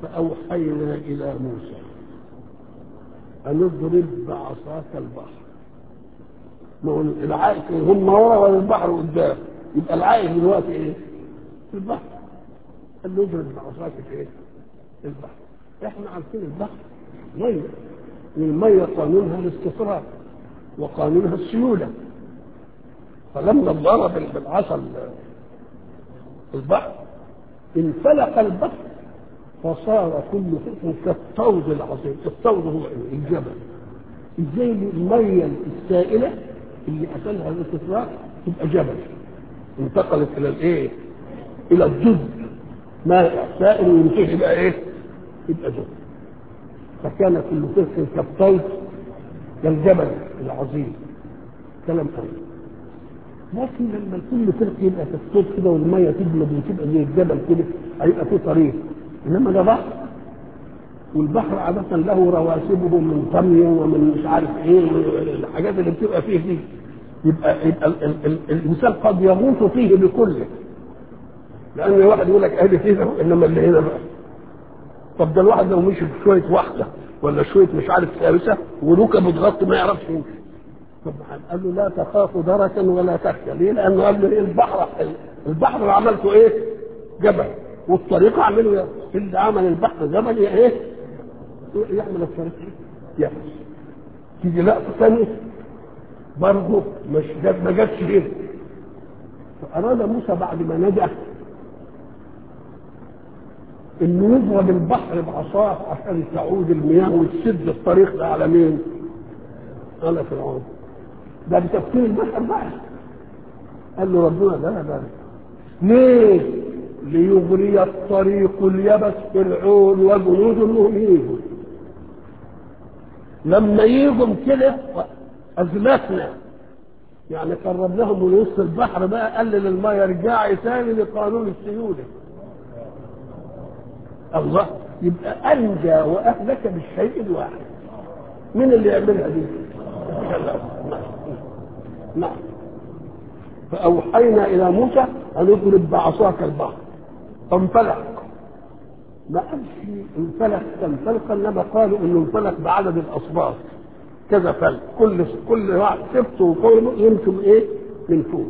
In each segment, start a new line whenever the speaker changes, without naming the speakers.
فأوحينا إلى موسى أن اضرب بعصاك البحر ما هو العائق هم ورا ولا البحر قدام يبقى العائق دلوقتي ايه؟ في البحر قال له اضرب بعصاك في ايه؟ البحر احنا عارفين البحر ميه والميه قانونها الاستطراد وقانونها السيوله فلما ضرب بالعصا البحر انفلق البحر فصار كل فرق كالطود العظيم الطود هو ايه؟ الجبل ازاي الميه السائله اللي اكلها الاستطراق تبقى جبل انتقلت الى الايه؟ الى الجزء ماء سائل وينتهي بقى ايه؟ يبقى جبل فكان كل فرق كالطود كالجبل العظيم كلام قوي لكن لما كل فرق يبقى كالصوت كده والميه تجلب وتبقى زي الجبل كده هيبقى في طريق انما ده بحر والبحر عادة له رواسبه من طمي ومن مش عارف ايه الحاجات اللي بتبقى فيه دي يبقى, يبقى ال ال ال الانسان قد يغوص فيه بكله لان واحد يقول لك ادي كده انما اللي هنا بقى طب ده الواحد لو مشي بشويه واحده ولا شويه مش عارف ثالثه وركبه تغطي ما يعرفش يمشي طب قال له لا تخاف دركا ولا تخشى ليه؟ لانه قال له ايه البحر البحر اللي عملته ايه؟ جبل والطريق اعمله اللي عمل البحر جبل ايه؟ يعمل الطريق يابس تيجي لقطه ثانيه برضه مش ما جاتش هنا فاراد موسى بعد ما نجح انه يضرب البحر بعصاه عشان تعود المياه وتسد الطريق ده على مين؟ على فرعون ده بتفكير البشر بقى قال له ربنا ده ده ليه؟ ليغري الطريق اليبس فرعون وجنود انهم يجوا لما يجوا كده ازلفنا يعني قربناهم من وسط البحر بقى قلل الميه رجعي تاني لقانون السيوله الله يبقى انجى واهلك بالشيء الواحد مين اللي يعملها دي؟ نعم فأوحينا إلى موسى أن اضرب بعصاك البحر فانفلق ما قالش انفلق كانفلق انما قالوا انه انفلق بعدد الاصباط كذا فلق كل كل واحد سبته وقوله يمشوا ايه من فوق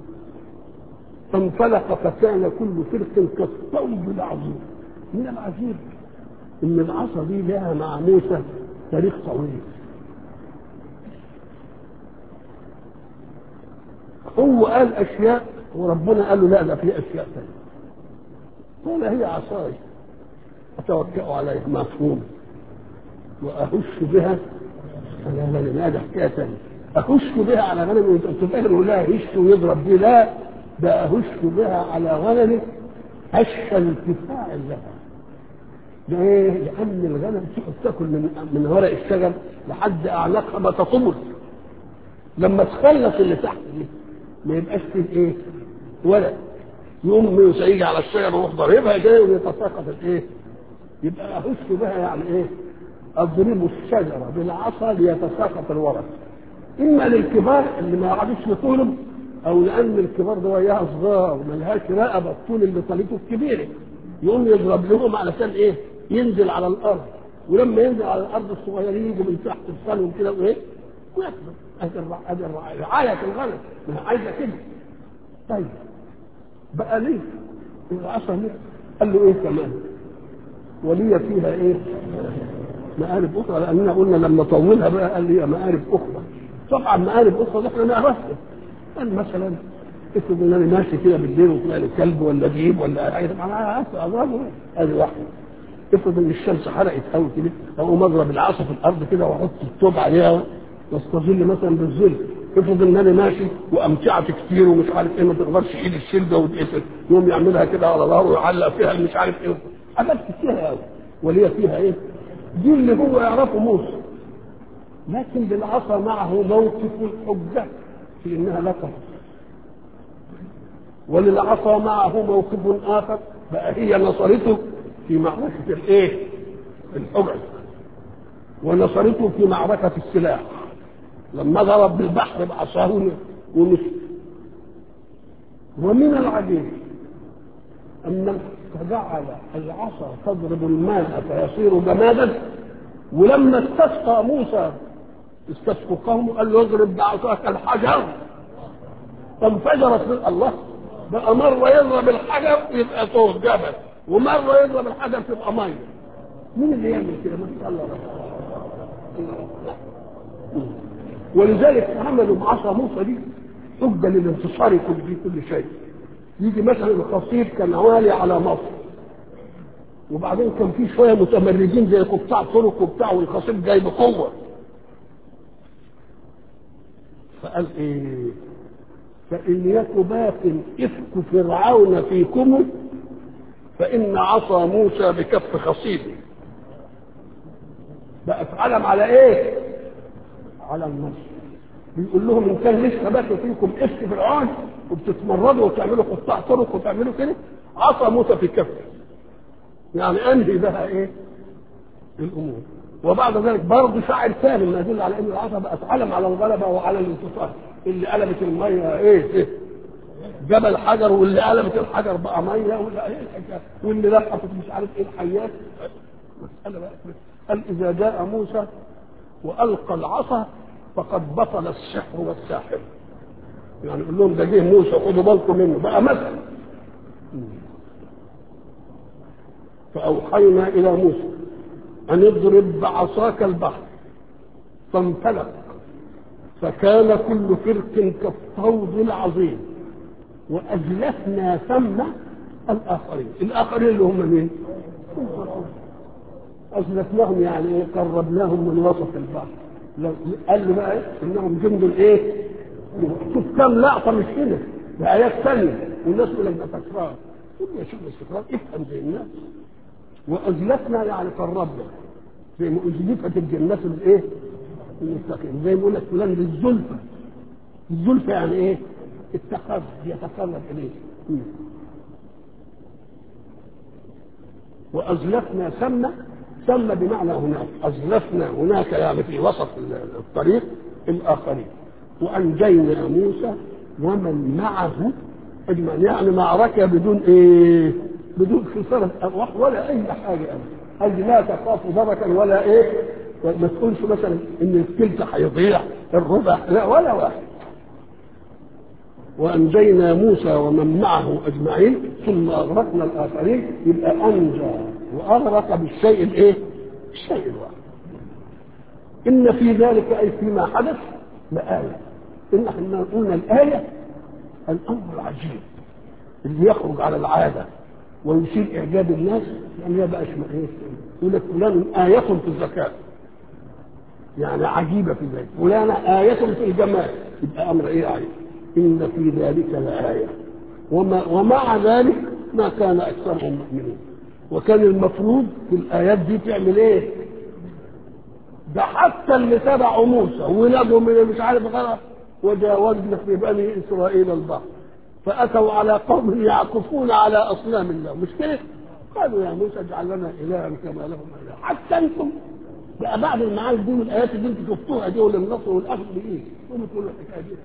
فانفلق فكان كل فرق كالطود العظيم من العجيب ان العصا دي لها مع موسى تاريخ طويل هو قال اشياء وربنا قال له لا ده في اشياء ثانيه قال هي عصاي اتوكا عليها مفهوم واهش بها على غنم هذا حكايه ثانيه اهش بها على غنم تفكر لا هش ويضرب بيه لا ده اهش بها على غنم هش انتفاع لها ليه؟ لأن الغنم تقعد تاكل من من ورق الشجر لحد أعناقها ما تطمر لما تخلص اللي تحت دي ما يبقاش فيه ايه ورق يقوم موسى يجي على الشجره ويروح ضاربها كده ويتساقط الايه يبقى اهش بها يعني ايه اضرب الشجره بالعصا ليتساقط الورق اما للكبار اللي ما يقعدوش يطولهم او لان الكبار ده وياها صغار ما لهاش رقبه الطول اللي طالته الكبيره يقوم يضرب لهم علشان ايه ينزل على الارض ولما ينزل على الارض الصغيرين يجوا من تحت الصنم كده وايه وياكلوا ادي رعايه الغنم ما عايزه كده طيب بقى ليه العصا ليه قال له ايه كمان ولي فيها ايه مآرب اخرى لاننا قلنا لما طولها بقى قال لي مآرب اخرى طبعا مآرب اخرى ده احنا نعرفها قال مثلا افرض ان انا ماشي كده بالليل وطلع لي كلب ولا ديب ولا حاجه انا عارف اضربه ادي واحده افرض ان الشمس حرقت قوي كده اقوم اضرب العصا في الارض كده واحط الثوب عليها واستظل مثلا بالظل افرض ان انا ماشي وامتعت كتير ومش عارف ايه ما تقدرش تشيل الشده وتقفل يقوم يعملها كده على ظهره ويعلق فيها مش عارف ايه حاجات كتير قوي وليه فيها ايه؟ دي اللي هو يعرفه موسى لكن بالعصا معه موقف الحجه في انها لا تهرب وللعصا معه موقف اخر بقى هي نصرته في معركه الايه؟ الحجج ونصرته في معركه السلاح لما ضرب بالبحر بعصاه ونسي ومن العجيب ان فجعل العصا تضرب الماء فيصير جمادا ولما استسقى موسى استسقوا قومه قال له اضرب بعصاك الحجر فانفجرت من الله بقى مرة يضرب الحجر يبقى طول جبل ومرة يضرب الحجر تبقى مية مين اللي يعمل كده؟ ما شاء الله ولذلك عملوا بعصا موسى دي حجة للانتصار يكون في كل شيء يجي مثلا الخطيب كان عالي على مصر وبعدين كان في شويه متمردين زي قطاع طرق وبتاع والخطيب جاي بقوه فقال ايه فان يك باق افك فرعون فيكم فان عصا موسى بكف خصيبه بقت علم على ايه على النصر بيقول لهم ان كان لسه باقي فيكم افك فرعون وبتتمردوا وتعملوا قطاع طرق وتعملوا كده عصا موسى في كفه يعني انهي بها ايه الامور وبعد ذلك برضه شاعر ثاني ما يدل على ان العصا بقت علم على الغلبه وعلى الانتصار اللي قلبت الميه ايه, إيه؟ جبل حجر واللي قلبت الحجر بقى ميه واللي ايه الحكايه واللي لقطت مش عارف ايه الحيات مساله بقى قال اذا جاء موسى والقى العصا فقد بطل السحر والساحر يعني يقول لهم ده جه موسى خدوا بالكم منه بقى مثل فأوحينا إلى موسى أن اضرب بعصاك البحر فانفلق فكان كل فرق كالطود العظيم وأزلفنا ثم الآخرين الآخرين اللي هم مين؟ أزلفناهم يعني إيه؟ قربناهم من وسط البحر قال له بقى إيه؟ إنهم جند إيه؟ شوف كم لقطة مش كده ده آيات ثانية والناس يقول لك ده تكرار قول يا شوف الاستقرار افهم زي الناس وازلفنا يعني قربنا زي ما ازلفت الجنات الايه؟ المستقيم زي ما يقول لك فلان للزلفى الزلفى يعني ايه؟ التقرب يتقرب اليه وازلفنا سمى سمى بمعنى هناك ازلفنا هناك يعني في وسط الطريق الاخرين وانجينا موسى ومن معه اجمعين يعني معركه بدون ايه؟ بدون خسارة أرواح ولا أي حاجة أبدا قال لا تخاف دركا ولا إيه ما تقولش مثلا إن الكلت هيضيع الربع لا ولا واحد وأنجينا موسى ومن معه أجمعين ثم أغرقنا الآخرين يبقى أنجى وأغرق بالشيء الإيه؟ الشيء الواحد إن في ذلك أي فيما حدث لآية إن احنا قلنا الآية الأمر العجيب اللي يخرج على العادة ويثير اعجاب الناس يعني ما بقاش ايه يقول لك فلان آية في الزكاة يعني عجيبة في ذلك فلان آية في الجمال يبقى أمر إيه عجيب إن في ذلك لآية وما ومع ذلك ما كان أكثرهم مؤمنين وكان المفروض في الآيات دي تعمل إيه؟ ده حتى اللي تبعوا موسى ونجوا من مش عارف غلط وجاوزنا في بني إسرائيل البحر فأتوا على قوم يعكفون على أصنام الله مش كده؟ قالوا يا موسى اجعل لنا إلها كما لهم إله حتى أنتم بقى بعد المعارف دي والآيات اللي أنتم شفتوها دي والنصر والأخذ بإيه؟ قوموا تقولوا الحكاية دي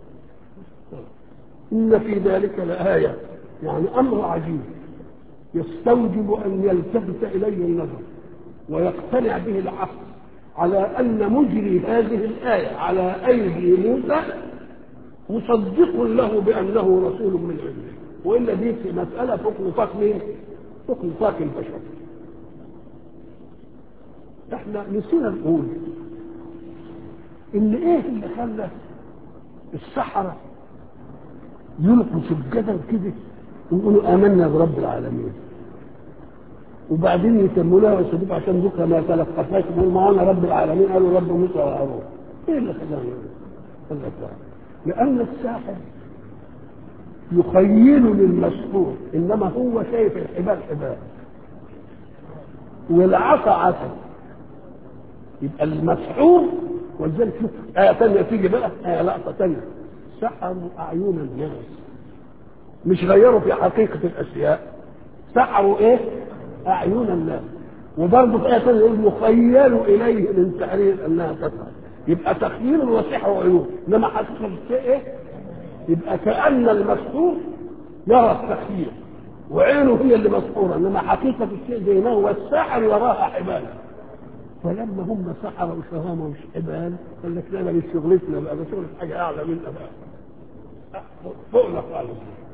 إن في ذلك لآية يعني أمر عجيب يستوجب أن يلتفت إليه النظر ويقتنع به العقل على أن مجري هذه الآية على أيدي موسى مصدق له بأنه رسول من عنده وإلا دي في مسألة فوق نطاق مين؟ فوق نطاق البشر احنا نسينا نقول ان ايه اللي خلى السحرة يلقوا سجدا كده ويقولوا امنا برب العالمين وبعدين يكملوها ويسجدوا عشان ذكر ما تلقفناش يقول ما انا رب العالمين قالوا رب موسى وهارون ايه اللي خلاهم يقولوا لأن الساحر يخيل للمسحور إنما هو شايف الحبال حبال والعصا عصا يبقى المسحور ولذلك شوف آية ثانية تيجي بقى آية لقطة ثانية سحروا أعين الناس مش غيروا في حقيقة الأشياء سحروا إيه؟ أعين الناس وبرضه في آية ثانية يقول يخيل إليه من سحرهم أنها تسحر يبقى تخييل وسحر وعيون انما حقيقه الشيء ايه؟ يبقى كان المسحور يرى التخييل وعينه هي اللي مسحورة إنما حقيقة الشيء زي ما هو الساحر يراها حبالا فلما هم سحروا وشهامة ومش حبال قال لك لا ده مش شغلتنا بقى ده شغلة حاجة أعلى منا بقى فوقنا خالص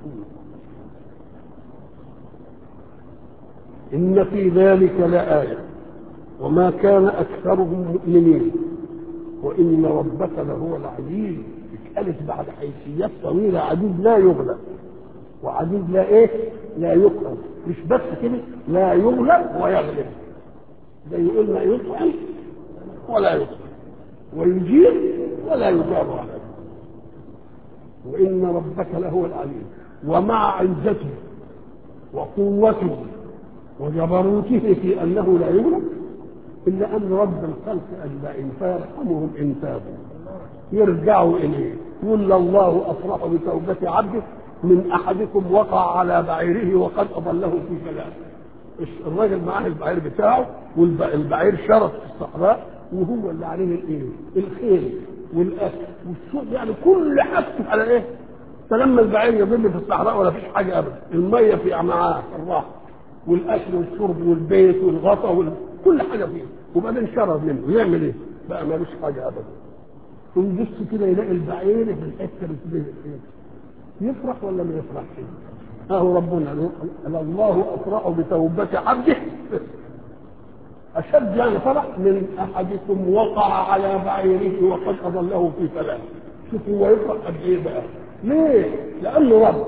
إن في ذلك لآية وما كان أكثرهم مؤمنين وإن ربك لهو العزيز اتقالت بعد حيثيات طويلة عزيز لا يغلب وعزيز لا إيه؟ لا يقهر مش بس كده لا يغلب ويغلب زي يقول لا يطعم ولا يطعم ويجير ولا يجاب عليه وإن ربك لهو العليم ومع عزته وقوته وجبروته في أنه لا يغلب إلا أن رب الخلق أجمعين فيرحمهم إن تابوا يرجعوا إليه يقول الله أفرح بتوبة عبده من أحدكم وقع على بعيره وقد أضله في كلامه الراجل معاه البعير بتاعه والبعير شرف في الصحراء وهو اللي عليه الايه؟ الخيل والاكل والسوق يعني كل حاجته على ايه؟ فلما البعير يضل في الصحراء ولا فيش حاجه ابدا الميه في معاه الراحه والاكل والشرب والبيت والغطاء وال... كل حاجه فيه وبعدين شرب منه يعمل ايه؟ بقى ملوش حاجه ابدا ويبص كده يلاقي البعير في الحته اللي يفرح ولا ما يفرحش؟ اهو ربنا الله افرح بتوبه عبده اشد يعني فرح من احدكم وقع على بعيره وقد اضله في فلاح شوف هو يفرح قد ايه بقى ليه؟ لانه رب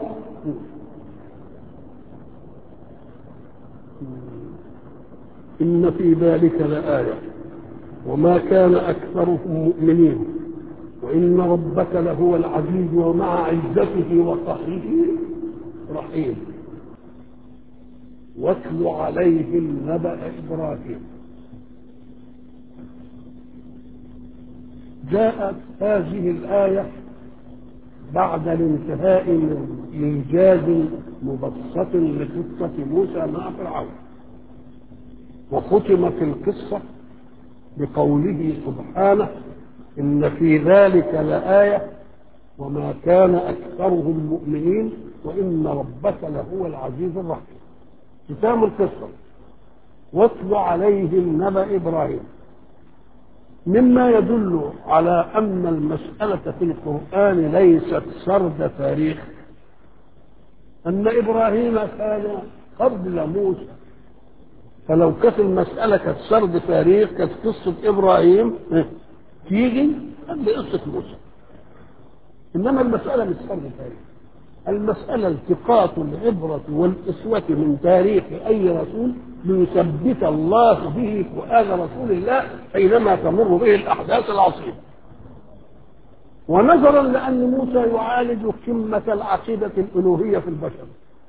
ان في ذلك لايه وما كان اكثرهم مؤمنين وان ربك لهو العزيز ومع عزته وقهره رحيم واتل عليهم نبأ إبراهيم جاءت هذه الآية بعد الانتهاء من إنجاز مبسط لقصة موسى مع فرعون وختمت القصة بقوله سبحانه إن في ذلك لآية وما كان أكثرهم مؤمنين وإن ربك لهو العزيز الرحيم ختام القصة واتل عليهم نبأ إبراهيم مما يدل على أن المسألة في القرآن ليست سرد تاريخ أن إبراهيم كان قبل موسى فلو كانت المسألة كانت سرد تاريخ كانت قصة إبراهيم تيجي قبل قصة موسى إنما المسألة مش سرد تاريخ المسألة التقاط العبرة والإسوة من تاريخ أي رسول ليثبت الله به فؤاد رسول الله حينما تمر به الأحداث العصيبة ونظرا لأن موسى يعالج قمة العقيدة الألوهية في البشر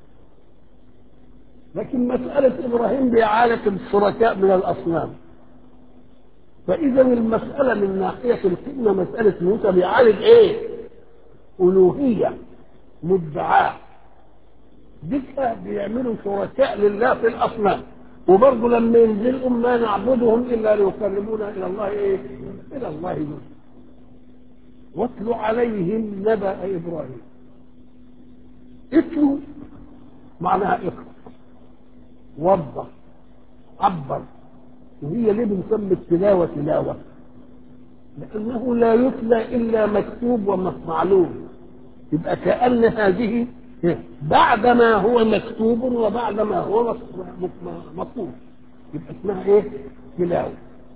لكن مسألة إبراهيم بيعالج الشركاء من الأصنام فإذا المسألة من ناحية القمة مسألة موسى بيعالج إيه؟ ألوهية مدعاة دكة بيعملوا شركاء لله في الأصنام وبرضه لما ينزلوا ما نعبدهم إلا ليقربونا إلى الله إيه؟ إلى الله يوسف واتل عليهم نبأ إبراهيم اتلو معناها اقرأ وضح عبر وهي ليه بنسمي التلاوة تلاوة؟ لأنه لا يتلى إلا مكتوب ومعلوم يبقى كأن هذه بعد ما هو مكتوب وبعد ما هو مطلوب يبقى اسمها ايه؟ تلاوة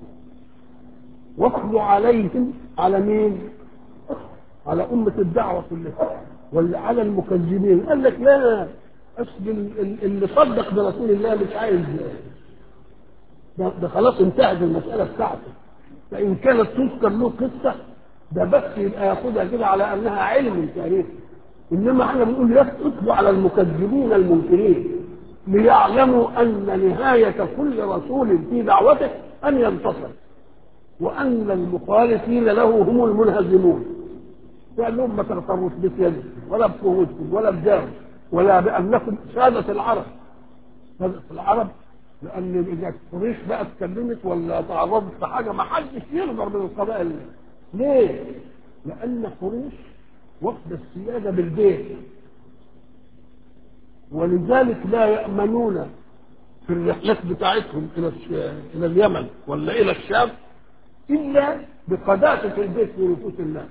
واتل عليهم على مين؟ على أمة الدعوة كلها ولا على المكذبين قال لك لا أصل اللي صدق برسول الله مش عايز ده, ده خلاص انتهت المسألة بتاعته فإن كانت تذكر له قصة ده بس يبقى ياخدها كده على أنها علم تاريخ إنما احنا بنقول يسقط على المكذبين المنكرين ليعلموا أن نهاية كل رسول في دعوته أن ينتصر وأن المخالفين له هم المنهزمون قال لهم ما تغتروش بسيادتكم ولا بقوتكم ولا بجاهكم ولا بأنكم سادة العرب سادة العرب لأن إذا قريش بقى اتكلمت ولا تعرضت لحاجة ما حدش يقدر من القبائل ليه؟ لأن قريش واخدة السيادة بالبيت ولذلك لا يأمنون في الرحلات بتاعتهم إلى إلى اليمن ولا إلى الشام إلا بقداسة البيت في نفوس الناس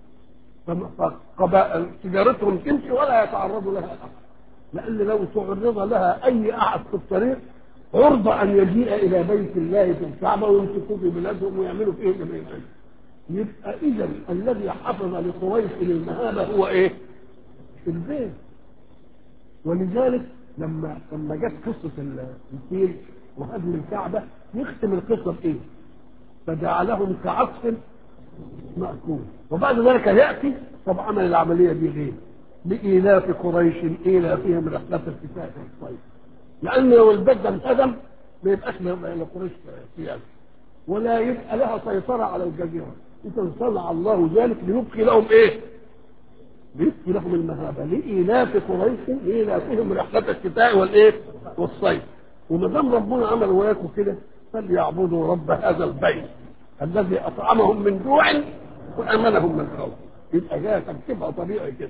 فقبائل تجارتهم تمشي ولا يتعرض لها أحد لأن لو تعرض لها أي أحد في الطريق عرض أن يجيء إلى بيت الله في الكعبة ويمسكوا في بلادهم ويعملوا فيه جميع يبقى إذا الذي حفظ لقريش للمهابة هو إيه؟ البيت ولذلك لما لما جت قصة الفيل وهدم الكعبة يختم القصة بإيه؟ فجعلهم كعصف مأكول وبعد ذلك يأتي طب عمل العملية دي ليه؟ لإيلاف قريش إيلافهم رحلة الكفاح والصيف لأن لو البيت ده انهدم ما يبقاش لقريش سياسة ولا يبقى لها سيطرة على الجزيرة إذا صنع الله ذلك ليبقي لهم إيه؟ ليبقي لهم المهابة لإيلاف قريش إيلافهم رحلة الشتاء والإيه؟ والصيف وما دام ربنا عمل وياكم كده فليعبدوا رب هذا البيت الذي أطعمهم من جوع وأمنهم من خوف يبقى جاء ترتيبها طبيعي كده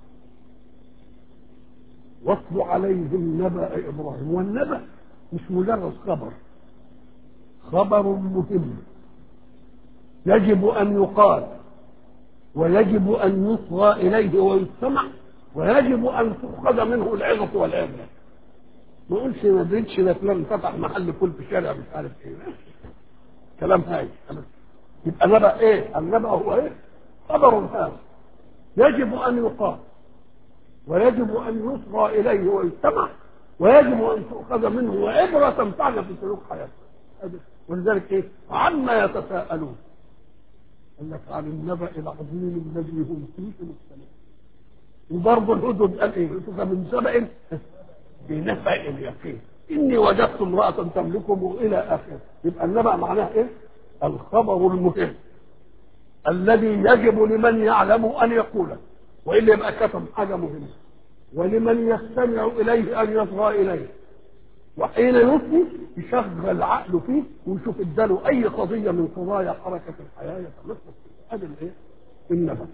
واتل عليهم نبأ إبراهيم والنبأ مش مجرد خبر خبر مهم يجب أن يقال ويجب أن يصغى إليه ويستمع ويجب أن تؤخذ منه العظة والعبرة ما قلش ما دريتش ده فلان فتح محل فول في شارع مش عارف ايه كلام هاي يبقى نبأ ايه؟ النبأ هو ايه؟ خبر هذا يجب أن يقال ويجب أن يصغى إليه ويستمع ويجب أن تؤخذ منه وعبرة تنفعنا في سلوك حياتنا ولذلك إيه؟ عما يتساءلون قال لك عن النبأ العظيم الذي هم فيه مختلفون وبرضه الهدد قال ايه؟ من سبأ بنبأ اليقين إني وجدت امرأة تملكهم إلى آخره يبقى النبأ معناه إيه؟ الخبر المهم الذي يجب لمن يعلم أن يقوله وإلا يبقى كتم حاجة مهمة ولمن يستمع إليه أن يصغى إليه وحين يفتي يشغل عقله فيه ويشوف اداله أي قضية من قضايا حركة الحياة يتمسك فيها هذا الإيه؟ النبأ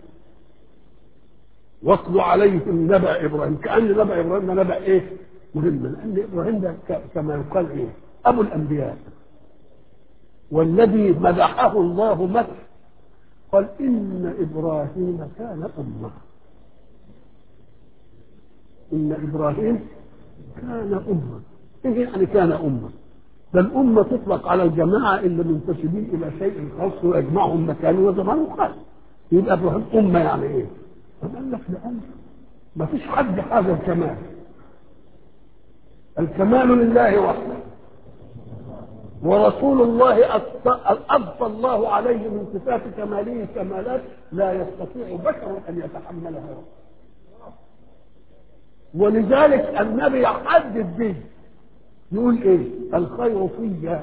واتل عليهم نبأ إبراهيم كأن نبأ إبراهيم ده نبأ إيه؟ مهم لأن إبراهيم ده كما يقال إيه؟ أبو الأنبياء والذي مدحه الله مدح قال إن إبراهيم كان أمة إن إبراهيم كان أمة إيه يعني كان أمة ده الأمة تطلق على الجماعة اللي منتسبين إلى شيء خاص ويجمعهم مكان وزمان خاص يبقى إبراهيم أمة يعني إيه؟ قال لك لأن ما فيش حد هذا الكمال الكمال لله وحده ورسول الله أضفى الله عليه من صفات كماله كمالات لا يستطيع بشر أن يتحملها ولذلك النبي يحدد به يقول ايه الخير في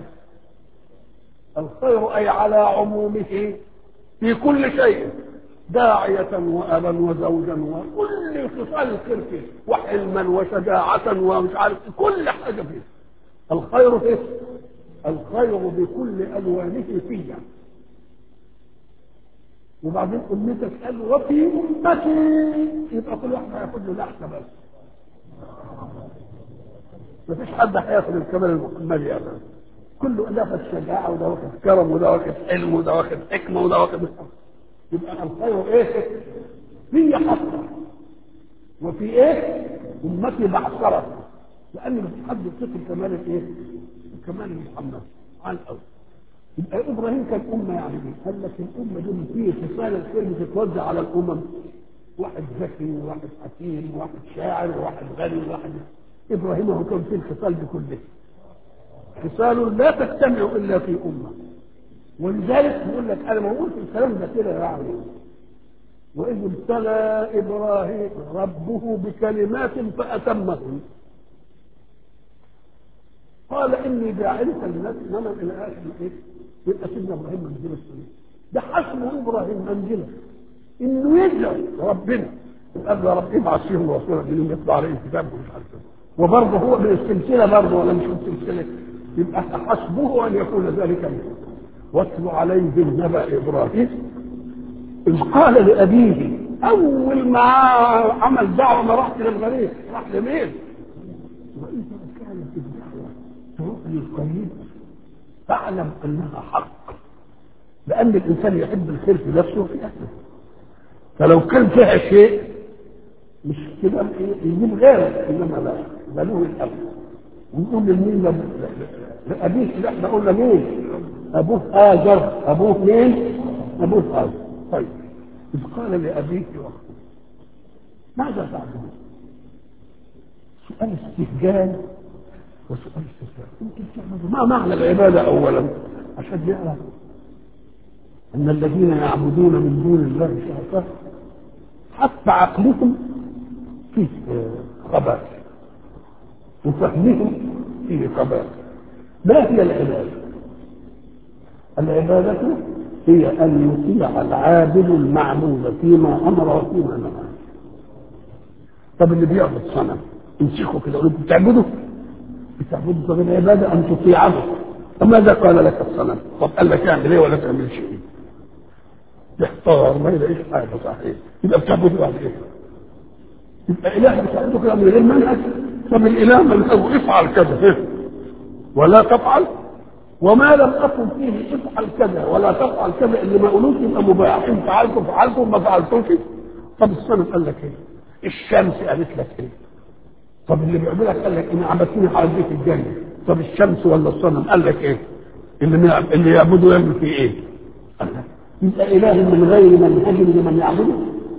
الخير اي على عمومه في كل شيء داعية وأبا وزوجا وكل خصال الخير فيه وحلما وشجاعة ومش عارف كل حاجة فيه الخير فيه الخير بكل ألوانه فيه وبعدين أمتك قال وفي أمتي يبقى كل واحد هياخد له لحظة بس مفيش حد هياخد الكمال المكمل ابدا كله ده واخد شجاعه وده واخد كرم وده واخد حلم وده واخد حكمه وده واخد يبقى الخير ايه؟ في حصر وفي ايه؟ امتي بعثرت لان مفيش حد يصف الكمال ايه؟ الكمال محمد عن الاول يبقى ابراهيم كان امه يعني ايه؟ قال لك الامه دي فيه خصال الخير بتتوزع على الامم واحد ذكي وواحد حكيم وواحد شاعر وواحد غني وواحد ابراهيم هو كان فيه الخصال دي كلها خصال لا تجتمع الا في امه ولذلك يقول لك انا ما قلت الكلام ده كده يعني واذ ابتلى ابراهيم ربه بكلمات فاتمهن قال اني جاعلك للناس اماما الى اخر الايه يبقى سيدنا ابراهيم منزله السنه ده حسبه ابراهيم منزله انه يدعو ربنا قبل رب ابعث فيهم رسولا منهم يطلع عليهم كتاب ومش عارف وبرضه هو من السلسله برضه ولا مش من السلسله يبقى حسبه ان يكون ذلك منه واتل عليهم نبأ ابراهيم اذ قال لابيه اول ما عمل دعوه ما راحش للغريب راح لمين؟ وإذا كانت الدعوة تروح للقريب فاعلم أنها حق لأن الإنسان يحب الخير في نفسه وفي أهله فلو كان فيها شيء مش كده يجيب غيره إنما لا بلوه الأمر ونقول لمين لأبيه لا احنا قلنا مين أبوه آجر أبوه مين أبوه آجر طيب إذ قال لأبيه وأخوه ماذا تعبدون سؤال استهجان وسؤال استهزاء انتم بتعبدوا ما معنى العبادة أولا عشان يعرف أن الذين يعبدون من دون الله شركاء حتى عقلهم فيه خبائث وفهمهم فيه خبائث ما هي العبادة؟ العبادة هي أن يطيع العابد المعبود فيما أمر وفيما نهى طب اللي بيعبد صنم امسكه كده يقول بتعبده بتعبده طب العبادة أن تطيعه فماذا قال لك الصنم؟ طب قال لك اعمل ايه ولا تعمل شيء؟ يحتار ما يلاقيش حاجه صحيح يبقى بتعبده بعد ايه؟ يبقى اله بتعبده كده من غير منهج طب الاله منهجه افعل كذا ولا تفعل وما لم اقل فيه افعل كذا ولا تفعل كذا اللي ما قولوش يبقى مباح ان فعلتم فعلتم ما فعلتوش طب الصنم قال لك ايه؟ الشمس قالت لك ايه؟ طب اللي بيعملك قال لك ان عبدتني هوديك الجنه طب الشمس ولا الصنم قال لك ايه؟ اللي اللي يعبده يعمل فيه ايه؟ قال لك يبقى اله من غير منهج لمن يعبده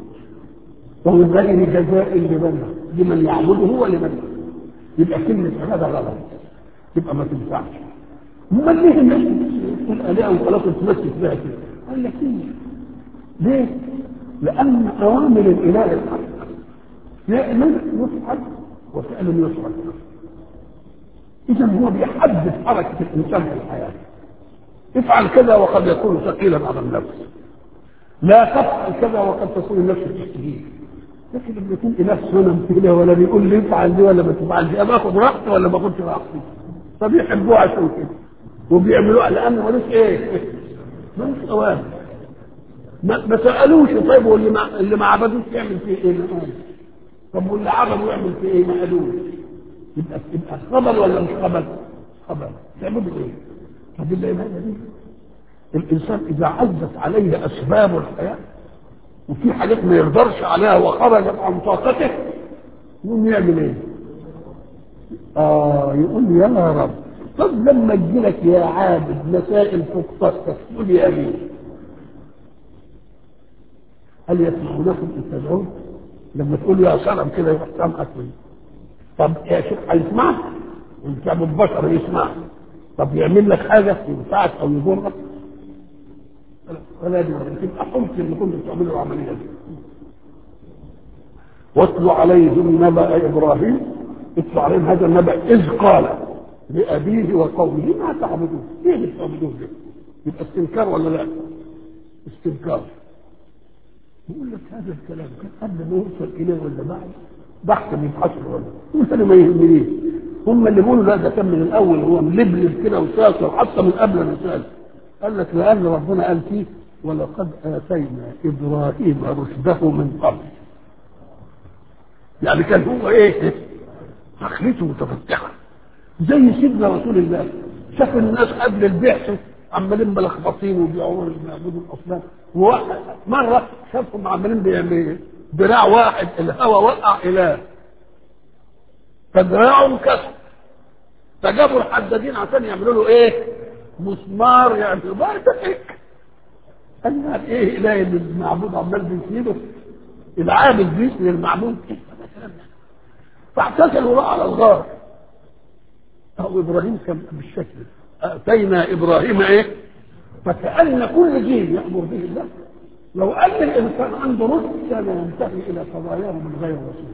ومن غير جزاء لمن لمن يعبده ولمن يبقى كلمه عباده غلط يبقى ما تنفعش امال ليه الناس تقول الهه وخلاص تمسك بها كده قال لك ايه ليه لان اوامر الاله الحق فعل يفعل وفعل يصرف اذا هو بيحدد حركه الانسان في الحياه افعل كذا وقد يكون ثقيلا على النفس لا تفعل كذا وقد تكون النفس تستجيب لكن لما يكون اله صنم كده ولا بيقول لي افعل دي ولا ما تفعل دي انا اخد راحتي ولا ما اخدش راحتي فبيحبوه عشان كده وبيعملوها لانه ملوش ايه؟ ملوش اوامر ما, ما سالوش طيب واللي ما اللي ما عبدوش يعمل فيه ايه؟ طب واللي عبدوا يعمل فيه ايه؟ ما قالوش يبقى يبقى خبل ولا مش خبل؟ خبل تعملوا ايه؟ طب العباده دي الانسان اذا عزت عليه اسباب الحياه وفي حاجات ما يقدرش عليها وخرجت عن طاقته يقوم يعمل ايه؟ اه يقول يا رب طب لما تجي لك يا عابد مسائل فوق طاقتك تقول يا امين هل يسمعونكم ان تدعون؟ لما تقول يا سلام كده يروح سامعك طب يا شيخ هيسمعك؟ انت ابو البشر يسمعك طب يعمل لك حاجه ينفعك او يضرك ولا دي تبقى حمق اللي كنت بتعمله العمليه دي واتلو عليهم نبأ ابراهيم اتلو عليهم هذا النبأ اذ قال لابيه وقومه ما تعبدون؟ ايه بتعبدون ده؟ يبقى استنكار ولا لا؟ استنكار يقول لك هذا الكلام كان قبل ما يوصل اليه ولا بعد بحث بيبحثوا ولا يقول انا ما يهمنيش هم اللي بيقولوا لا ده كان من الاول هو ملبلب كده وساطر حتى من قبل الرساله قال لك لان ربنا قال فيه ولقد اتينا ابراهيم رشده من قبل يعني كان هو ايه عقلته متفتحه زي سيدنا رسول الله شاف الناس قبل البعثه عمالين ملخبطين وبيعمروا بيعبدوا الاصنام وواحد مره شافهم عمالين بيعملوا دراع واحد الهوى وقع اله فدراعه انكسر فجابوا الحدادين عشان يعملوا له ايه؟ مسمار يعملوا بقى هيك قال لها ايه اله المعبود عمال بيسنده العابد بيسند المعبود فاعتزلوا بقى على الغار أو إبراهيم كان بالشكل أتينا إبراهيم إيه؟ فكأن كل جيل يأمر به الله لو أن الإنسان عنده رشد كان ينتهي إلى قضاياه من غير رسول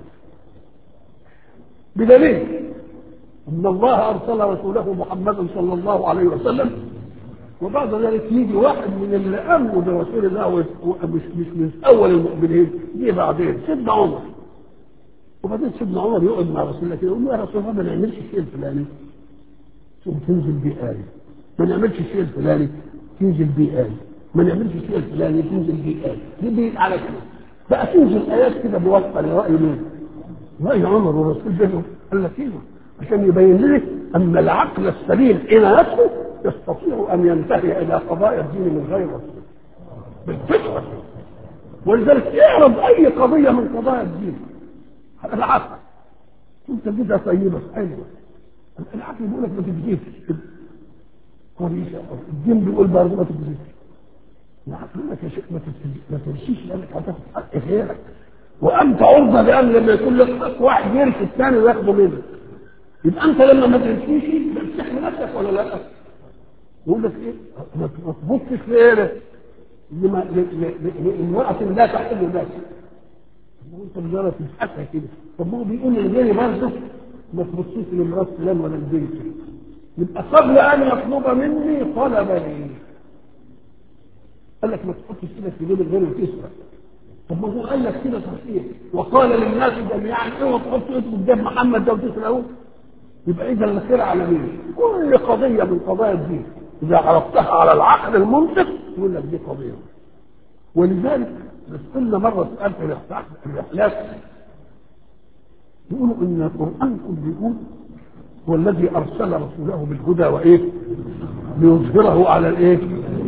بدليل أن الله أرسل رسوله محمد صلى الله عليه وسلم وبعد ذلك يجي واحد من اللي امنوا برسول الله ومش مش من اول المؤمنين جه بعدين سيدنا عمر وبعدين سيدنا عمر يقعد مع رسول الله كده يقول له يا رسول الله ما نعملش الشيء الفلاني ثم تنزل بيه آية ما نعملش الشيء الفلاني تنزل بيه آية ما نعملش الشيء الفلاني تنزل بيه آية دي بيه على كده بقى تنزل آيات كده موفقة لرأي مين؟ رأي عمر والرسول بينهم قال لك ايوه عشان يبين لك ان العقل السليم حين يدخل يستطيع ان ينتهي الى قضايا الدين من غير وسيله بالفطره ولذلك اعرض اي قضيه من قضايا الدين على العقل انت كده طيبه حلوه العقل بيقول لك ما تكذبش كويسه الدين بيقول برضه ما تكذبش العقل ما تش- ما تس- ما تمشيش لانك هتاخد حق غيرك وانت عرضه لان لما يكون لك حق واحد يرث الثاني وياخده منك يبقى انت لما ما تمشيش بتحمي نفسك ولا لا؟ يقول لك ايه؟ ما ما تبصش لايه؟ لما لامرأة لا تحل ذلك انت مجرد تبحثها كده طب هو بيقول للغير برضه ما تبصيش لامرأة فلان ولا البيت يبقى قبل ان يطلب مني طلب لي قال لك ما تحطش ايدك في جيب الغير وتسرق طب ما هو قال لك كده صحيح وقال للناس جميعا اوعوا تحطوا ايدكم في جيب محمد ده وتسرقوه يبقى اذا الخير على مين؟ كل قضيه من قضايا الدين اذا عرفتها على العقل المنطق يقول لك دي قضيه ولذلك بس قلنا مره سؤال في الرحلات يقولوا ان القران كله بيقول هو الذي ارسل رسوله بالهدى وايه؟ ليظهره على الايه؟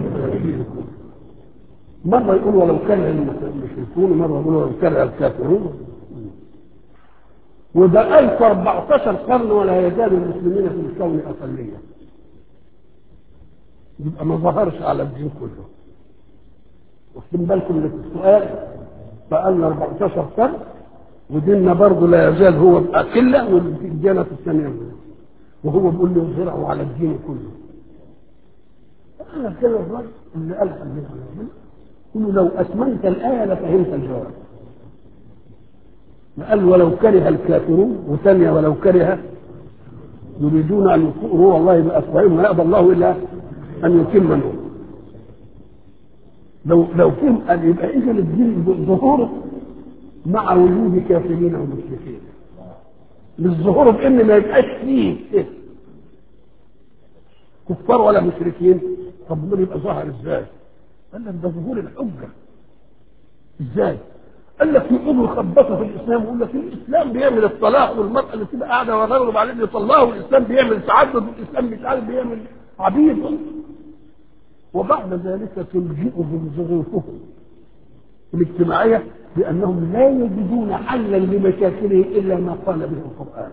مره يقول ولو كره المشركون مره يقول ولو كره الكافرون وده 1014 قرن ولا يزال المسلمين في الكون اقليه يبقى ما ظهرش على الدين كله واخدين بالكم من السؤال بقالنا 14 قرن وديننا برضه لا يزال هو أقلة والديانة الثانية وهو بيقول لي يظهره على الدين كله أنا كده الرجل اللي قال الدين على الدين يقول لو أتممت الآية لفهمت الجواب قال ولو كره الكافرون وثانية ولو كره يريدون أن يكفروا والله بأفواههم ما يأبى الله إلا أن يتم نوره لو لو فهم أن يبقى إذا الدين ظهوره مع وجود كافرين ومشركين للظهور بان ما يبقاش فيه إيه؟ كفار ولا مشركين طب دول يبقى ظهر ازاي؟ قال لك ده ظهور الحجه ازاي؟ قال لك يقوموا يخبطوا في الاسلام ويقول لك الاسلام بيعمل الطلاق والمراه اللي تبقى قاعده وراجل وبعدين يطلقوا الاسلام بيعمل تعدد والاسلام مش عارف بيعمل عبيد وبعد ذلك تلجئهم ظروفهم الاجتماعيه بانهم لا يجدون حلا لمشاكلهم الا ما قال به القران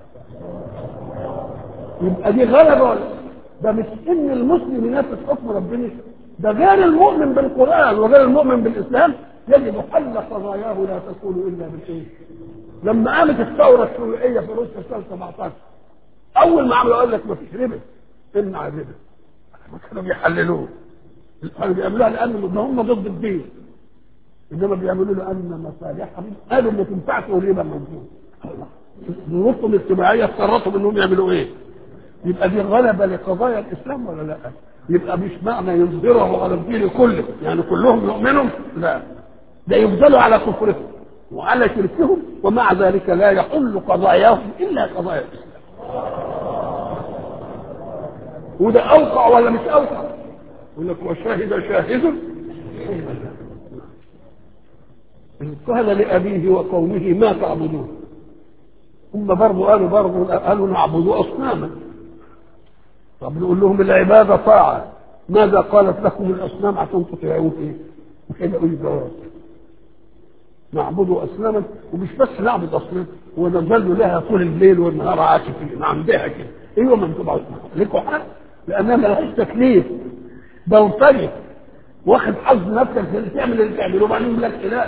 يبقى دي غلبه ولا ده مش ان المسلم ينفذ حكم ربنا ده غير المؤمن بالقران وغير المؤمن بالاسلام يجد حل قضاياه لا تكون الا بالايه؟ لما قامت الثوره الشيوعيه في روسيا سنه 17 اول ما عملوا قال لك ما فيش ربا امنع الربا ما كانوا بيحللوه كانوا بيعملوها لان هم ضد الدين انما بيعملوا له ان مصالحهم قالوا ما تنفعش والربا موجود ظروفهم الاجتماعيه اضطرتهم انهم يعملوا ايه؟ يبقى دي غلبه لقضايا الاسلام ولا لا؟ يبقى مش معنى يظهره على الدين كله يعني كلهم يؤمنوا لا ده يفضلوا على كفرهم وعلى شركهم ومع ذلك لا يحل قضاياهم الا قضايا الاسلام وده اوقع ولا مش اوقع؟ يقول لك وشاهد شاهد قال لأبيه وقومه ما تعبدون هم برضه قالوا برضه قالوا نعبد أصناما طب نقول لهم العبادة طاعة ماذا قالت لكم الأصنام عشان تطيعون إيه؟ كده قول جواب نعبد أصناما ومش بس نعبد أصنام ونظل لها طول الليل والنهار عاكفين عندها كده ايوه ما انتم لكم حق لانها ملهاش تكليف بلطجي واخد حظ نفسك تعمل اللي تعمله وبعدين يقول لك اله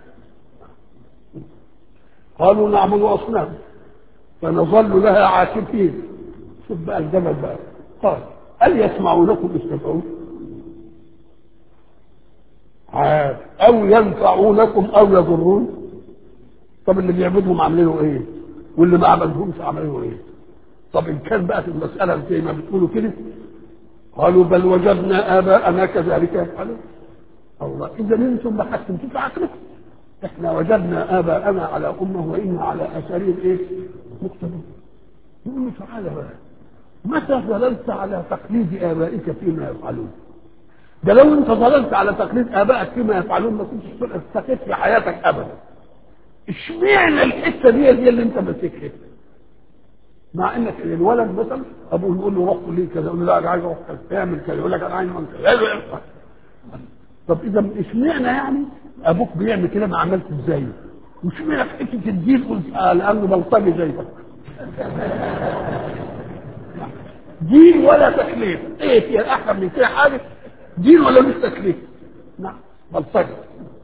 قالوا نعبد اصنام فنظل لها عاكفين شوف بقى الجبل بقى قال هل يسمعونكم استدعون عاد او ينفعونكم او يضرون طب اللي بيعبدهم عاملينه ايه واللي ما عبدهمش عملوا ايه طب ان كان بقى في المساله زي ما بتقولوا كده قالوا بل وجدنا اباءنا كذلك يفعلون الله اذا انتم بحثتم في عقلكم احنا وجدنا اباءنا على امه وانا على اثارهم ايه مقتدون يقول له تعالى بقى متى ظللت على تقليد ابائك فيما يفعلون ده لو انت ظللت على تقليد ابائك فيما يفعلون ما كنتش استفدت في حياتك ابدا اشمعنى الحته دي هي اللي انت ماسكها مع انك الولد مثلا ابوه يقول له روح كليه كذا يقول له لا انا عايز اروح كذا اعمل كذا يقول لك انا عايز اعمل كذا طب اذا اشمعنى يعني ابوك بيعمل كده ما عملت ازاي؟ واشمعنى في حته الدين قلت آه لانه بلطجي زيك دين ولا تكليف ايه في احسن من كده حاجه دين ولا مش تكليف نعم بلطجي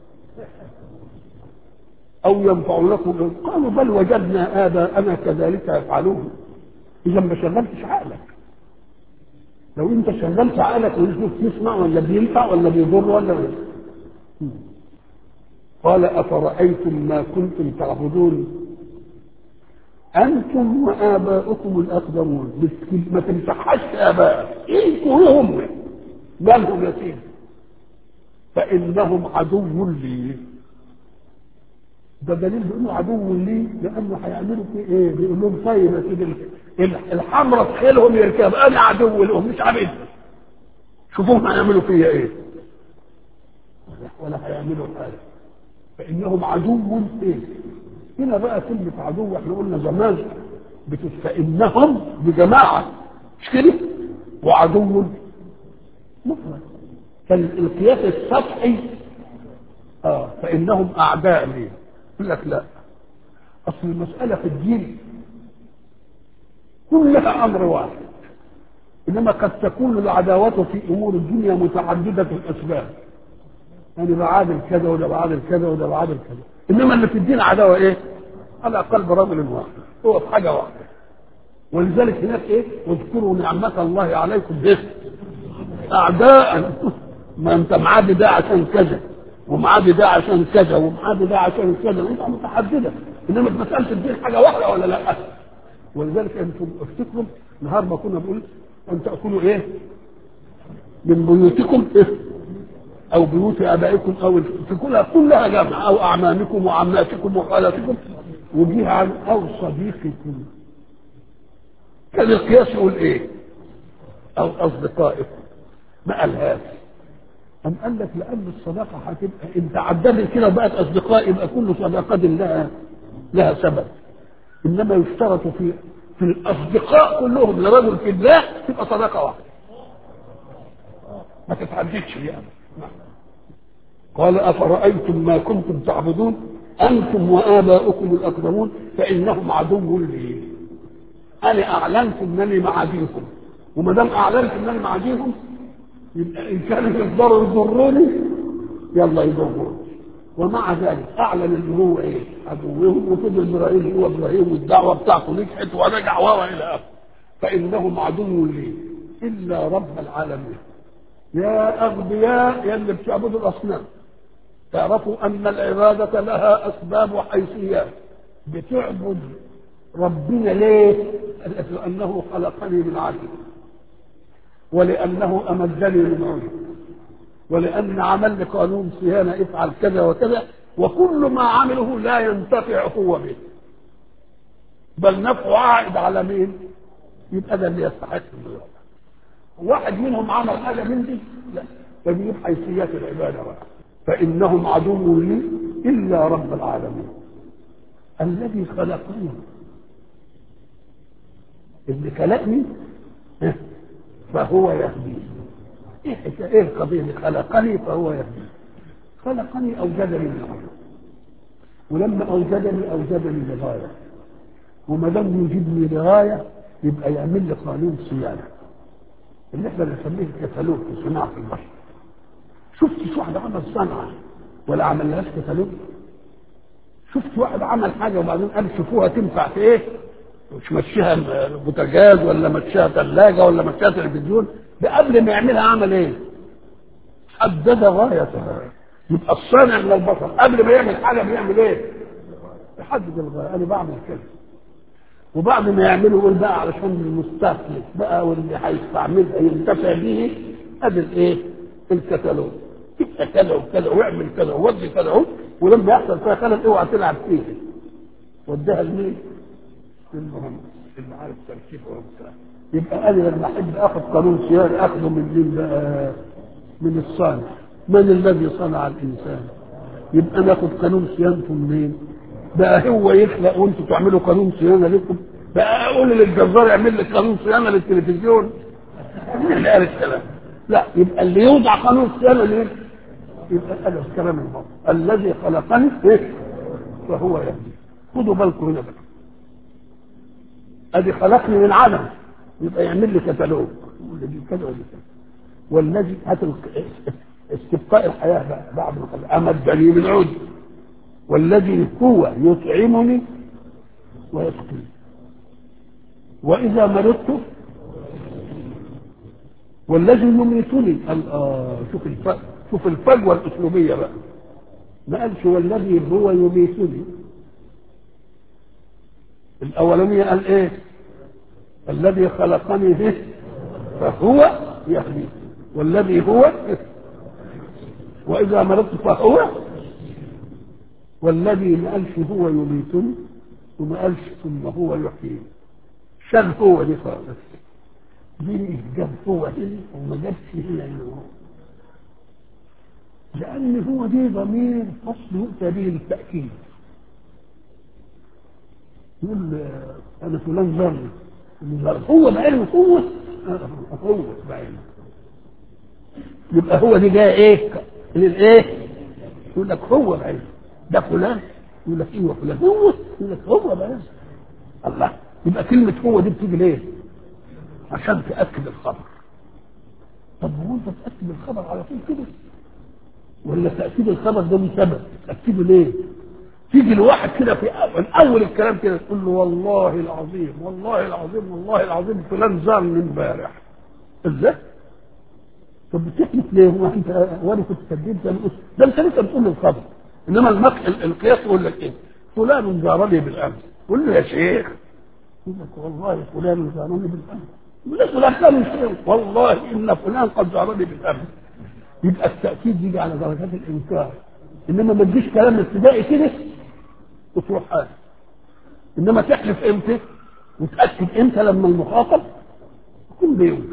او ينفعونكم قالوا بل وجدنا اباءنا كذلك يفعلون اذا ما شغلتش عقلك لو انت شغلت عقلك وتشوف تسمع ولا بينفع ولا بيضر ولا قال افرايتم ما كنتم تعبدون انتم واباؤكم الاقدمون بس ما تمسحش ابائك انتوا هم مالهم يا سيدي فانهم عدو لي ده دليل بيقولوا عدو لي لانه هيعملوا في ايه؟ بيقول لهم طيب يا سيدي الحمرة تخيلهم يركب انا عدو لهم مش عبيد شوفوهم هيعملوا فيا ايه؟ ولا هيعملوا حاجه فانهم عدو ايه؟ هنا بقى كلمة عدو احنا قلنا زمان فإنهم بجماعة مش كده؟ وعدو مفرد فالقياس السطحي اه فإنهم أعداء لي يقول لك لا أصل المسألة في الدين كلها أمر واحد إنما قد تكون العداوة في أمور الدنيا متعددة الأسباب يعني بعادل كذا وده بعادل كذا وده بعادل كذا انما اللي في الدين عداوه ايه؟ على قلب رجل واحد هو في حاجه واحده ولذلك هناك ايه؟ واذكروا نعمة الله عليكم به اعداء ما انت معادي ده عشان كذا ومعادي ده عشان كذا ومعادي ده عشان كذا وانت متحدده انما في مساله الدين حاجه واحده ولا لا؟ ولذلك انتم افتكروا نهار ما كنا بنقول ان تاكلوا ايه؟ من بيوتكم إيه؟ او بيوت ابائكم او في كلها كلها جمع او اعمامكم وعماتكم وخالاتكم وجيه عن او صديقكم كان القياس يقول ايه او اصدقائكم ما قالهاش أم قال لك لأن الصداقة هتبقى أنت عدلت كده بقت أصدقاء يبقى كل صداقة لها لها سبب إنما يشترط في في الأصدقاء كلهم لرجل في الله تبقى صداقة واحدة ما تتعددش يعني قال أفرأيتم ما كنتم تعبدون أنتم وآباؤكم الأقدمون فإنهم عدو لي أنا أعلنت أنني معاديكم وما دام أعلنت أنني معاديكم يبقى إن كانوا يقدروا يضروني يلا يضروني ومع ذلك أعلن أن هو إيه عدوهم وفضل إبراهيم هو إبراهيم والدعوة بتاعته نجحت ورجع وهو إلى آخره فإنهم عدو لي إلا رب العالمين يا أغبياء يا اللي بتعبدوا الأصنام تعرفوا أن العبادة لها أسباب وحيثيات بتعبد ربنا ليه؟ لأنه خلقني من عدل ولأنه أمدني من عدل ولأن عمل لي قانون صيانة افعل كذا وكذا وكل ما عمله لا ينتفع هو به بل نفعه عائد على مين؟ يبقى ده اللي يستحق الرياضة واحد منهم عمل حاجه من دي لا فبيجيب حيثيات العباده بقى فانهم عدو لي الا رب العالمين الذي خلقني اللي خلقني فهو يهديني ايه ايه القضيه اللي خلقني فهو يهديني خلقني اوجدني من عدو ولما اوجدني اوجدني لغايه وما دام يوجدني لغايه يبقى يعمل لي قانون صيانه اللي احنا بنسميه الكتالوج في صناعه البشر شفتش واحد عمل صنعه ولا عملهاش كتالوج شفت واحد عمل حاجه وبعدين قال شوفوها تنفع في ايه مش مشيها بوتاجاز ولا مشيها ثلاجه ولا مشيها تلفزيون ده قبل ما يعملها عمل ايه حدد غايتها يبقى الصانع من البشر قبل ما يعمل حاجه بيعمل ايه يحدد الغايه انا بعمل كده وبعد ما يعملوا يقول بقى علشان المستهلك بقى واللي هيستعملها ينتفع به ادي الايه؟ الكتالوج تبقى كذا وكذا واعمل كذا وودي كذا اهو ولما يحصل فيها خلل اوعى تلعب فيه وديها لمين؟ للمهندس اللي عارف تركيبها وبتاع يبقى انا لما احب اخذ قانون صيانه اخذه من مين بقى؟ من الصانع من الذي صنع الانسان؟ يبقى ناخذ قانون صيانته منين؟ بقى هو يخلق وانتوا تعملوا قانون صيانه لكم فاقول للجزار يعمل لي قانون صيانه للتلفزيون مين اللي قال الكلام لا يبقى اللي يوضع قانون صيانه ليه يبقى هذا الكلام الماضي الذي خلقني إيه؟ فهو يهدي خدوا بالكم هنا بقى ادي خلقني من عدم يبقى يعمل لي كتالوج يقول لي كذا ولا كذا والذي هات استبقاء الحياه بقى بعد ما خلق امدني من عود والذي هو يطعمني ويسقيني واذا مرضت والذي يميتني قال اه شوف الفجوه شوف الفجوه الاسلوبيه بقى ما قالش والذي هو يميتني الاولانيه قال ايه الذي خلقني به فهو يهدي والذي هو واذا مرضت فهو والذي ما قالش هو يميتني وما قالش ثم هو يحييني شال هو دي خالص دي جاب هو هنا وما جابش هنا هو لأن هو دي ضمير فصل يؤتى به للتأكيد يقول أنا فلان ذر هو بعلمه هو هو بعلمه يبقى هو دي جاي ايه للايه يقول لك هو بعلمه ده فلان يقول لك ايوه فلان هو يقول لك هو بعلمه الله يبقى كلمة هو دي بتيجي ليه؟ عشان تأكد الخبر طب هو انت تأكد الخبر على طول كده؟ ولا تأكيد الخبر ده من سبب تأكيده ليه تيجي الواحد كده في أول, أول الكلام كده تقول له والله العظيم والله العظيم والله العظيم فلان زارني امبارح ازاي طب بتحلف ليه هو انت وانا كنت كذبت ده انت لسه بتقول الخبر انما المق... القياس يقول لك ايه فلان زارني بالامس قول له يا شيخ يقول لك والله فلان زارني بالامس يقول لك فلان كان شيخ والله ان فلان قد زارني بالامس يبقى التأكيد يجي على درجات الإنكار إنما ما تجيش كلام ابتدائي كده وتروح حاجة إنما تحلف إمتى وتأكد إمتى لما المخاطب يكون بينكر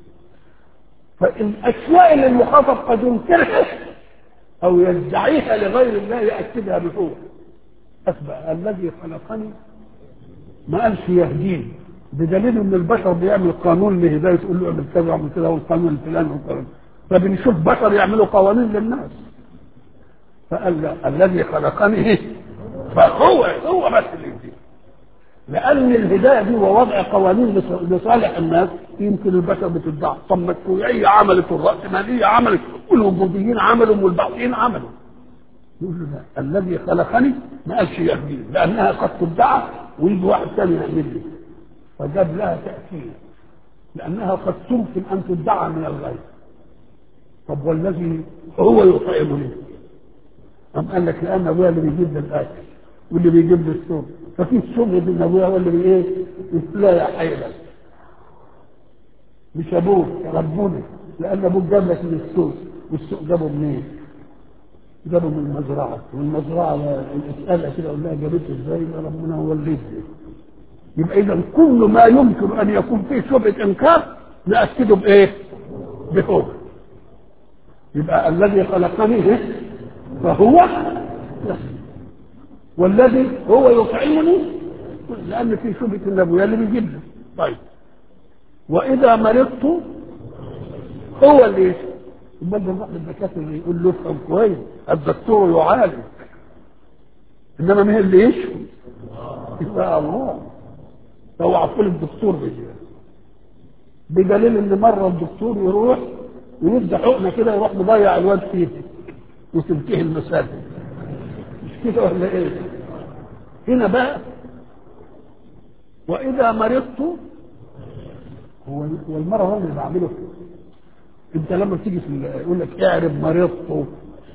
فالأشياء اللي المخاطب قد ينكرها أو يدعيها لغير الله يأكدها بهو أثبت الذي خلقني ما قالش يهديني بدليل ان البشر بيعمل قانون لهدايه تقول له اعمل كذا واعمل كذا والقانون الفلاني والقانون فبنشوف بشر يعملوا قوانين للناس فقال لا الذي خلقني فهو هو بس اللي يهديه لان الهدايه دي ووضع قوانين لصالح الناس يمكن البشر بتدعى طب ما الشيوعيه عملت والراسماليه عملت والوجوديين عملوا والبعضيين عملوا يقول له لا الذي خلقني ما قالش يهديني لانها قد تدعى ويجي واحد ثاني يعمل لي فجاب لها تاكيد لانها قد تمكن ان تدعى من الغيب طب والذي هو يطعمني أم قال لك لأن أبويا اللي بيجيب لي الأكل واللي بيجيب لي الشرب ففي الشغل بين أبويا واللي بي إيه؟ لا يا حيلة مش أبوك ربنا لأن أبوك جاب لك من السوق والسوق جابه منين؟ جابه من المزرعة والمزرعة اسألها كده أقول لها جابته إزاي؟ ربنا هو اللي يدي يبقى إذا كل ما يمكن أن يكون فيه شبهة إنكار نأكده بإيه؟ بهو يبقى الذي خلقني فهو والذي هو يطعمني لان في شبهه النبويه اللي بيجيب لي طيب واذا مرضت هو اللي يشفي امال ده نروح للدكاتره اللي يقول له افهم كويس الدكتور يعالج انما مين اللي يشفي؟ يبقى الله اوعى تقول الدكتور بيجي بدليل ان مره الدكتور يروح ويبدا حقنه كده يروح مضيع الواد فيه وتنتهي المساله مش كده ولا ايه هنا بقى واذا مرضت هو هو المرض اللي بعمله انت لما تيجي في يقول لك اعرف مرضت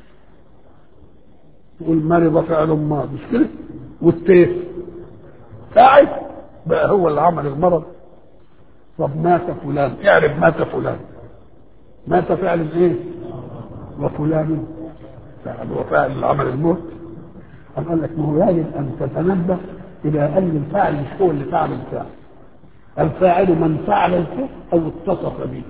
تقول مرض فعل ماضي مش كده والتيف قاعد بقى هو اللي عمل المرض طب مات فلان اعرف مات فلان مات فعل ايه وفلان فعل وفاعل العمل الموت أم قال لك ما هو يجب أن تتنبه إلى أن الفاعل مش هو اللي فعل الفعل الفاعل من فعل الفعل أو اتصف به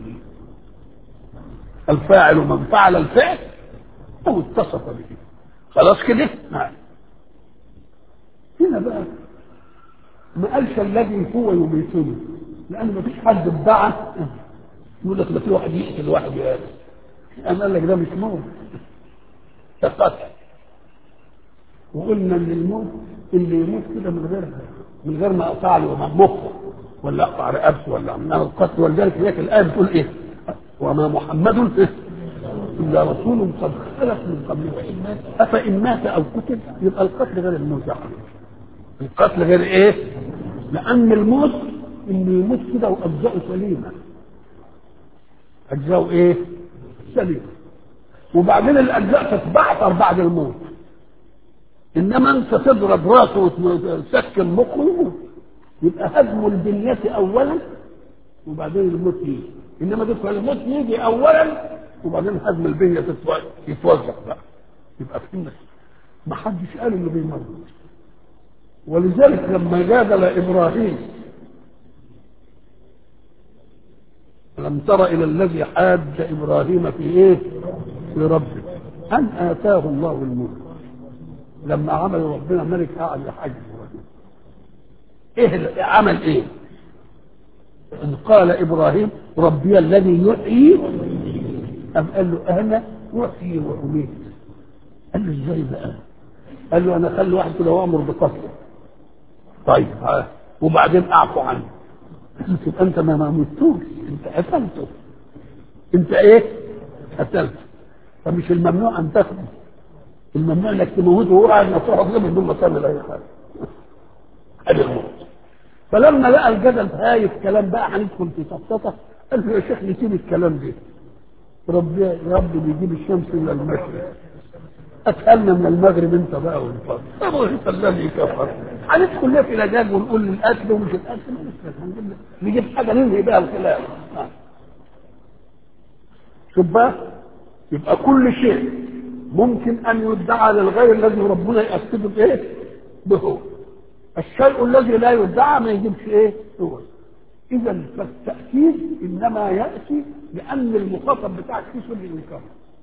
الفاعل من فعل الفعل أو اتصف به خلاص كده؟ نعم هنا بقى ما قالش الذي هو يميتني لان ما فيش حد ادعى يقول لك ده في واحد يقتل واحد يقتل انا قال لك ده مش موت ده قتل وقلنا ان الموت اللي يموت كده من غير من غير ما اقطع له مخه ولا اقطع رقبته ولا من القتل ولذلك هناك الايه بتقول ايه؟ وما محمد الا رسول قد خلت من قبله افان مات او قتل يبقى القتل غير الموت يا حبيبي القتل غير ايه؟ لان الموت انه يموت كده واجزاؤه سليمه اجزاؤه ايه؟ سليمه وبعدين الاجزاء تتبعثر بعد الموت انما انت تضرب راسه وتسكن مخه يموت يبقى هدم البنية اولا وبعدين الموت يجي انما تدخل الموت يجي اولا وبعدين هدم البنية يتوزع بقى يبقى فهمنا ما حدش قال انه بيموت ولذلك لما جادل ابراهيم لم تر الى الذي حاج ابراهيم في ايه في ربه ان اتاه الله الملك لما عمل ربنا ملك قاعد يحج ايه عمل ايه ان قال ابراهيم ربي الذي يحيي ام قال له انا احيي واميت قال له ازاي بقى قال له انا اخلي واحد كده وامر بقتله طيب ها وبعدين اعفو عنه قلت انت ما ما متوش انت قتلته انت ايه قتلته فمش الممنوع ان تقتل الممنوع انك تموته وهو قاعد مفتوح كده بدون ما تعمل اي حاجه ادي الموت فلما لقى الجدل هايف كلام بقى هندخل في سقطه قال له يا شيخ نسيب الكلام ده ربي يا رب بيجيب الشمس الى المشرق اسالنا من المغرب انت بقى والفضل طب انت الذي كفر هندخل ليه في لجاج ونقول القتل ومش القتل هنجيب نجيب حاجه ننهي بها الخلاف شوف بقى يبقى كل شيء ممكن ان يدعى للغير الذي ربنا يأكده بايه؟ به الشيء الذي لا يدعى ما يجيبش ايه؟ هو اذا فالتأكيد انما يأتي لان المخاطب بتاعك فيه سر الانكار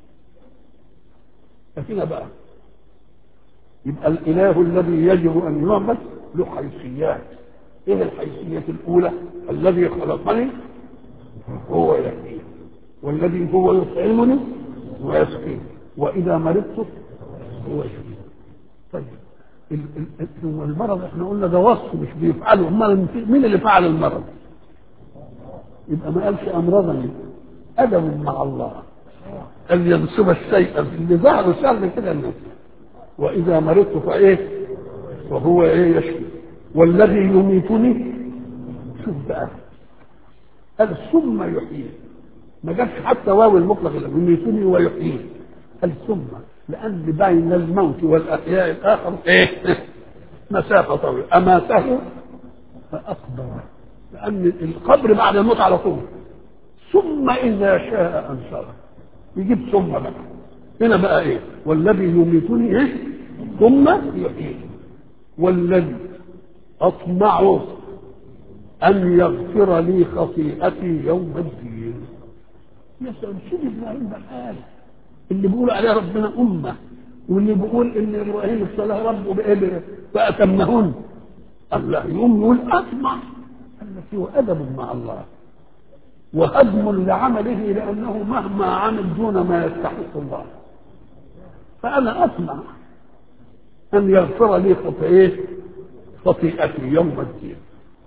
فهنا بقى يبقى الاله الذي يجب ان يعبد له حيثيات ايه الحيثية الاولى الذي خلقني هو يهديني والذي هو يطعمني ويسقيني واذا مرضت هو يشفيني طيب المرض احنا قلنا ده وصف مش بيفعله امال مين اللي فعل المرض يبقى ما قالش امرضني ادب مع الله ان ينسب الشيء اللي ظهر شر كده الناس واذا مرضت فايه وهو ايه يشفي والذي يميتني شوف بقى قال ثم يحيي ما جابش حتى واو المطلق اللي يميتني ويحيي قال ثم لان بين الموت والاحياء الاخر ايه مسافه طويله اماته فاقبر لان القبر بعد الموت على طول ثم اذا شاء انصره يجيب ثم بقى هنا بقى ايه والذي يميتني ايه ثم يحييني والذي اطمع ان يغفر لي خطيئتي يوم الدين يا سلام سيد ابراهيم ده اللي بيقول عليه ربنا امه واللي بيقول ان ابراهيم ابتلاه ربه بايه فاتمهن الله يقوم يقول اطمع التي هو ادب مع الله وهدم لعمله لانه مهما عمل دون ما يستحق الله فانا اطمع ان يغفر لي خطيئتي خطيئتي يوم الدين